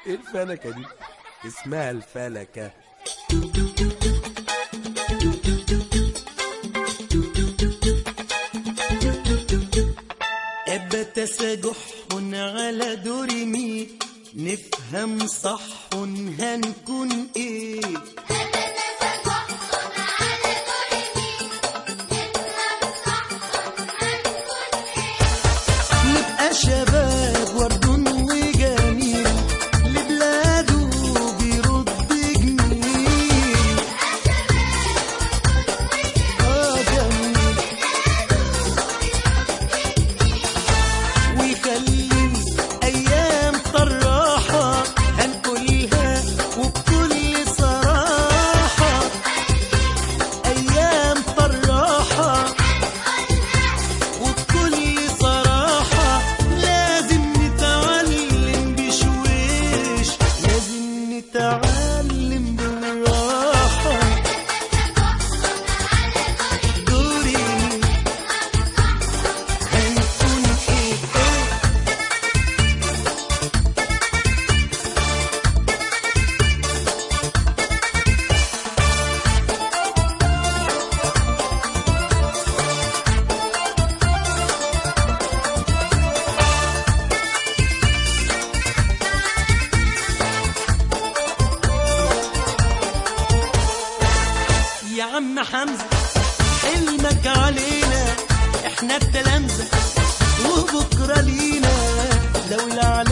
ايه الفلكة دي اسمها الفلكة أبت سجح على درمي نفهم صح هنكون ايه نبقى شباب ورد وجميل لبلاده بيرد جميل اه جميل ويخلي ايام طراحه هنقولها وبكل صراحه ايام طراحه وبكل صراحة لازم نتعلم بشويش لازم نتعلم بالراحة دوري هنكون ايه ايه يا عم حمزة حلمك علينا احنا التلامذة وبكرة لينا لو العالم